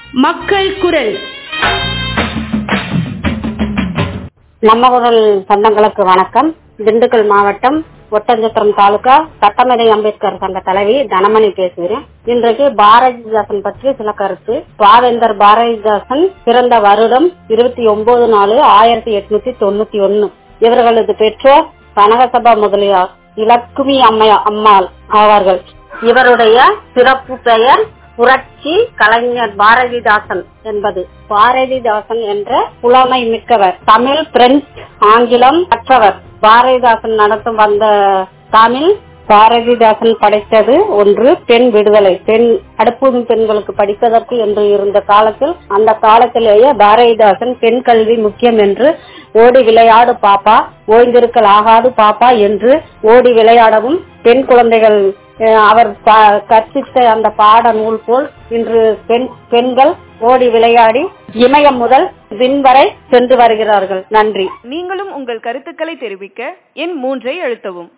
மக்கள் குரல் நம்ம குரல் சொந்தங்களுக்கு வணக்கம் திண்டுக்கல் மாவட்டம் ஒட்டஞ்சத்திரம் தாலுகா சட்டமேதை அம்பேத்கர் சங்க தலைவி தனமணி பேசுகிறேன் இன்றைக்கு பாரதிதாசன் பற்றி சில கருத்து பாவேந்தர் பாரதிதாசன் பிறந்த வருடம் இருபத்தி ஒன்பது நாலு ஆயிரத்தி எட்நூத்தி தொண்ணூத்தி ஒன்னு இவர்களது பெற்றோர் கனகசபா முதலியார் இலக்குமி அம்மையா அம்மாள் ஆவார்கள் இவருடைய சிறப்பு பெயர் புரட்சி கலைஞர் பாரதிதாசன் என்பது பாரதிதாசன் என்ற புலமை மிக்கவர் தமிழ் பிரெஞ்சு ஆங்கிலம் கற்றவர் பாரதிதாசன் நடத்தும் வந்த தமிழ் பாரதிதாசன் படைத்தது ஒன்று பெண் விடுதலை பெண் அடுப்பும் பெண்களுக்கு படிப்பதற்கு என்று இருந்த காலத்தில் அந்த காலத்திலேயே பாரதிதாசன் பெண் கல்வி முக்கியம் என்று ஓடி விளையாடு பாப்பா ஓய்ந்திருக்கல் ஆகாது பாப்பா என்று ஓடி விளையாடவும் பெண் குழந்தைகள் அஹ், அவர் ப- கற்பித்த அந்த பாட நூல் போல் இன்று பெண் பெண்கள் ஓடி விளையாடி இமயம் முதல் விண் வரை சென்று வருகிறார்கள் நன்றி நீங்களும் உங்கள் கருத்துக்களை தெரிவிக்க எண் மூன்றை அழுத்தவும்